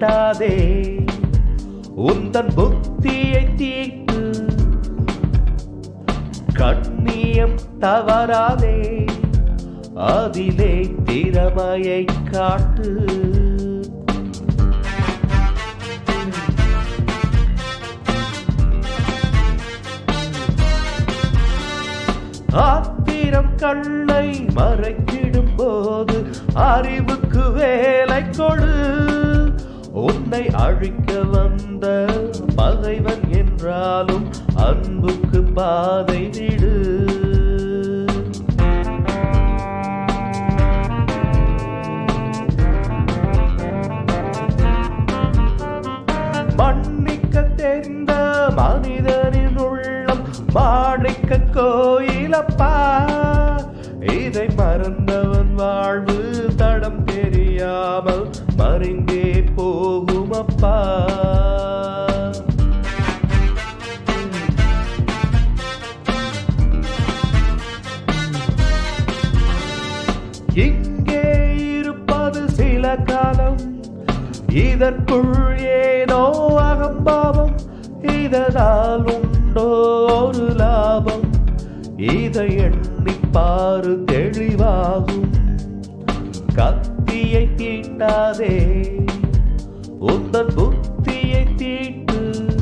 தீட்டாதே உந்தன் புத்தியை தீட்டு கண்ணியம் தவறாதே அதிலே திறமையை காட்டு ஆத்திரம் கண்ணை மறைக்கிடும் போது அறிவுக்கு வேலை கொடு உன்னை அழிக்க வந்த பகைவன் என்றாலும் அன்புக்கு பாதை விடு மன்னிக்க தெரிந்த மனிதனின் உள்ளம் மாணிக்க கோயிலப்பா இதை மறந்தவன் வாழ்வு தடம் தெரியாமல் மறைந்தே போகுமப்பா இங்கே இருப்பது சில காலம் இதற்குள் ஏனோ அகம்பாவம் இதனால் உண்டோ ஒரு லாபம் இதை எண்ணிப்பாரு தெளிவாகும் கத்தியை தீட்டாதே உந்தன் புத்தியை தீட்டு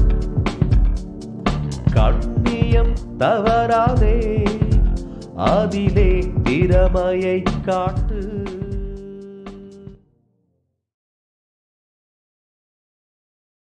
கண்ணியம் தவறாதே அதிலே திறமையை காட்டு